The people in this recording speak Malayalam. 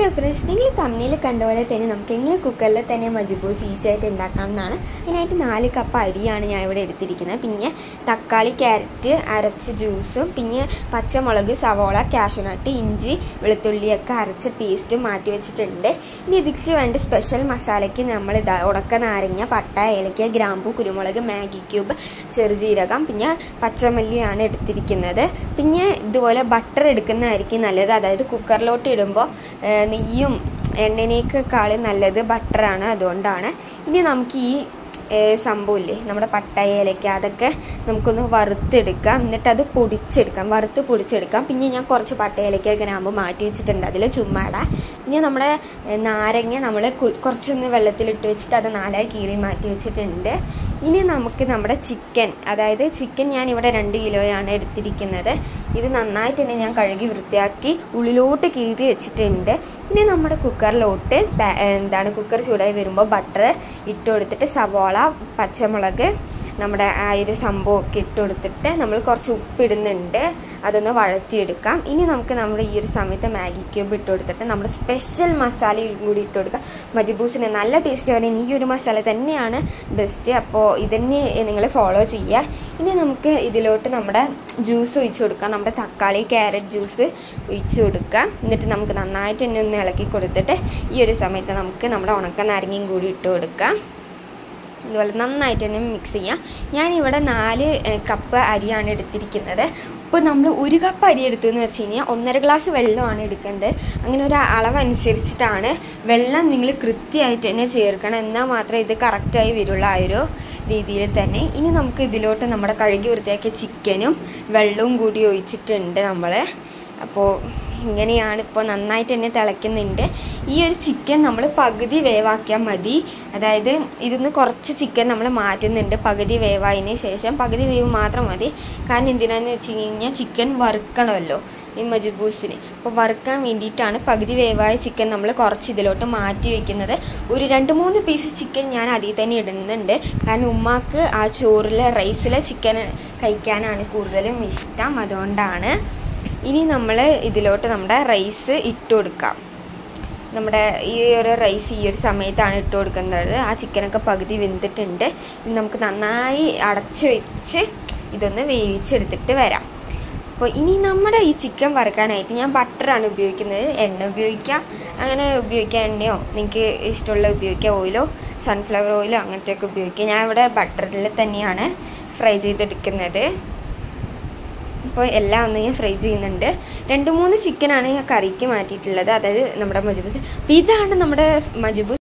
ഫ്രണ്ട്സ് നിങ്ങൾ തമ്മിൽ കണ്ട പോലെ തന്നെ നമുക്ക് എങ്ങനെ കുക്കറിൽ തന്നെ മജ്ബൂസ് ഈസി ആയിട്ട് ഉണ്ടാക്കാം എന്നാണ് അതിനായിട്ട് നാല് കപ്പ് അരിയാണ് ഞാൻ ഇവിടെ എടുത്തിരിക്കുന്നത് പിന്നെ തക്കാളി ക്യാരറ്റ് അരച്ച ജ്യൂസും പിന്നെ പച്ചമുളക് സവോള കാഷ്യൂനട്ട് ഇഞ്ചി വെളുത്തുള്ളിയൊക്കെ അരച്ച പേസ്റ്റും മാറ്റി വെച്ചിട്ടുണ്ട് ഇനി ഇതിക്ക് വേണ്ട സ്പെഷ്യൽ മസാലയ്ക്ക് നമ്മൾ ഇതാ ഉണക്ക നാരങ്ങ പട്ട ഏലക്ക ഗ്രാമ്പു കുരുമുളക് മാഗി ക്യൂബ് ചെറുജീരകം പിന്നെ പച്ചമല്ലിയാണ് എടുത്തിരിക്കുന്നത് പിന്നെ ഇതുപോലെ ബട്ടർ എടുക്കുന്നതായിരിക്കും നല്ലത് അതായത് കുക്കറിലോട്ട് ഇടുമ്പോൾ നെയ്യും എണ്ണനേക്കാളും നല്ലത് ബട്ടറാണ് അതുകൊണ്ടാണ് ഇനി നമുക്ക് ഈ സംഭവമില്ലേ നമ്മുടെ പട്ട ഏലക്ക അതൊക്കെ നമുക്കൊന്ന് വറുത്തെടുക്കാം എന്നിട്ട് അത് പൊടിച്ചെടുക്കാം വറുത്ത് പൊടിച്ചെടുക്കാം പിന്നെ ഞാൻ കുറച്ച് പട്ട ഏലക്ക ഗ്രാമ്പ് മാറ്റി വെച്ചിട്ടുണ്ട് അതിൽ ചുമ്മാട പിന്നെ നമ്മുടെ നാരങ്ങ നമ്മൾ കുറച്ചൊന്ന് വെള്ളത്തിലിട്ട് വെച്ചിട്ട് അത് നാലായി കീറി മാറ്റി വെച്ചിട്ടുണ്ട് ഇനി നമുക്ക് നമ്മുടെ ചിക്കൻ അതായത് ചിക്കൻ ഞാൻ ഇവിടെ രണ്ട് കിലോയാണ് എടുത്തിരിക്കുന്നത് ഇത് നന്നായിട്ട് തന്നെ ഞാൻ കഴുകി വൃത്തിയാക്കി ഉള്ളിലോട്ട് കീറി വെച്ചിട്ടുണ്ട് ഇനി നമ്മുടെ കുക്കറിലോട്ട് എന്താണ് കുക്കർ ചൂടായി വരുമ്പോൾ ബട്ടർ ഇട്ട് കൊടുത്തിട്ട് സവോള പച്ചമുളക് നമ്മുടെ ആ ഒരു സംഭവമൊക്കെ ഇട്ട് കൊടുത്തിട്ട് നമ്മൾ കുറച്ച് ഉപ്പിടുന്നുണ്ട് അതൊന്ന് വഴറ്റിയെടുക്കാം ഇനി നമുക്ക് നമ്മുടെ ഈ ഒരു സമയത്ത് മാഗി ക്യൂബ് ഇട്ട് കൊടുത്തിട്ട് നമ്മുടെ സ്പെഷ്യൽ മസാലയും കൂടി ഇട്ട് കൊടുക്കാം മജിബൂസിന് നല്ല ടേസ്റ്റ് വരാൻ ഈ ഒരു മസാല തന്നെയാണ് ബെസ്റ്റ് അപ്പോൾ ഇതന്നെ നിങ്ങൾ ഫോളോ ചെയ്യുക ഇനി നമുക്ക് ഇതിലോട്ട് നമ്മുടെ ജ്യൂസ് ഒഴിച്ചു കൊടുക്കാം നമ്മുടെ തക്കാളി ക്യാരറ്റ് ജ്യൂസ് ഒഴിച്ചു കൊടുക്കാം എന്നിട്ട് നമുക്ക് നന്നായിട്ട് തന്നെ ഒന്ന് ഇളക്കി കൊടുത്തിട്ട് ഈ ഒരു സമയത്ത് നമുക്ക് നമ്മുടെ ഉണക്ക നാരങ്ങയും കൂടി ഇട്ട് കൊടുക്കാം ഇതുപോലെ നന്നായിട്ട് തന്നെ മിക്സ് ചെയ്യാം ഞാനിവിടെ നാല് കപ്പ് അരിയാണ് എടുത്തിരിക്കുന്നത് ഇപ്പോൾ നമ്മൾ ഒരു കപ്പ് അരി എടുത്തു എന്ന് വെച്ച് കഴിഞ്ഞാൽ ഒന്നര ഗ്ലാസ് വെള്ളമാണ് എടുക്കുന്നത് അങ്ങനെ ഒരു അളവനുസരിച്ചിട്ടാണ് വെള്ളം നിങ്ങൾ കൃത്യമായിട്ട് തന്നെ ചേർക്കണം എന്നാൽ മാത്രമേ ഇത് കറക്റ്റായി വരുള്ളൂ ആ ഒരു രീതിയിൽ തന്നെ ഇനി നമുക്ക് ഇതിലോട്ട് നമ്മുടെ കഴുകി വൃത്തിയാക്കിയ ചിക്കനും വെള്ളവും കൂടി ഒഴിച്ചിട്ടുണ്ട് നമ്മൾ അപ്പോൾ ഇങ്ങനെയാണ് ഇപ്പോൾ നന്നായിട്ട് തന്നെ തിളയ്ക്കുന്നുണ്ട് ഈ ഒരു ചിക്കൻ നമ്മൾ പകുതി വേവാക്കിയാൽ മതി അതായത് ഇതിന്ന് കുറച്ച് ചിക്കൻ നമ്മൾ മാറ്റുന്നുണ്ട് പകുതി വേവായതിന് ശേഷം പകുതി വേവ് മാത്രം മതി കാരണം എന്തിനാന്ന് വെച്ച് കഴിഞ്ഞാൽ ചിക്കൻ വറുക്കണമല്ലോ ഈ മജുബൂസിന് അപ്പോൾ വറുക്കാൻ വേണ്ടിയിട്ടാണ് പകുതി വേവായ ചിക്കൻ നമ്മൾ കുറച്ച് ഇതിലോട്ട് മാറ്റി വെക്കുന്നത് ഒരു രണ്ട് മൂന്ന് പീസ് ചിക്കൻ ഞാൻ അതിൽ തന്നെ ഇടുന്നുണ്ട് കാരണം ഉമ്മാക്ക് ആ ചോറിലെ റൈസിലെ ചിക്കൻ കഴിക്കാനാണ് കൂടുതലും ഇഷ്ടം അതുകൊണ്ടാണ് ഇനി നമ്മൾ ഇതിലോട്ട് നമ്മുടെ റൈസ് ഇട്ട് കൊടുക്കാം നമ്മുടെ ഈ ഒരു റൈസ് ഈ ഒരു സമയത്താണ് ഇട്ട് കൊടുക്കുന്നത് ആ ചിക്കനൊക്കെ പകുതി വെന്തിട്ടുണ്ട് ഇനി നമുക്ക് നന്നായി അടച്ച് വെച്ച് ഇതൊന്ന് വേവിച്ചെടുത്തിട്ട് വരാം അപ്പോൾ ഇനി നമ്മുടെ ഈ ചിക്കൻ വറുക്കാനായിട്ട് ഞാൻ ബട്ടറാണ് ഉപയോഗിക്കുന്നത് എണ്ണ ഉപയോഗിക്കാം അങ്ങനെ ഉപയോഗിക്കാം എണ്ണയോ നിങ്ങൾക്ക് ഇഷ്ടമുള്ള ഉപയോഗിക്കാം ഓയിലോ സൺഫ്ലവർ ഓയിലോ അങ്ങനത്തെയൊക്കെ ഉപയോഗിക്കാം ഞാൻ ഇവിടെ ബട്ടറിൽ തന്നെയാണ് ഫ്രൈ ചെയ്തെടുക്കുന്നത് അപ്പോൾ എല്ലാം ഒന്ന് ഞാൻ ഫ്രൈ ചെയ്യുന്നുണ്ട് രണ്ട് മൂന്ന് ചിക്കനാണ് ഞാൻ കറിക്ക് മാറ്റിയിട്ടുള്ളത് അതായത് നമ്മുടെ മജബൂസ് അപ്പോൾ ഇതാണ് നമ്മുടെ മജബൂസ്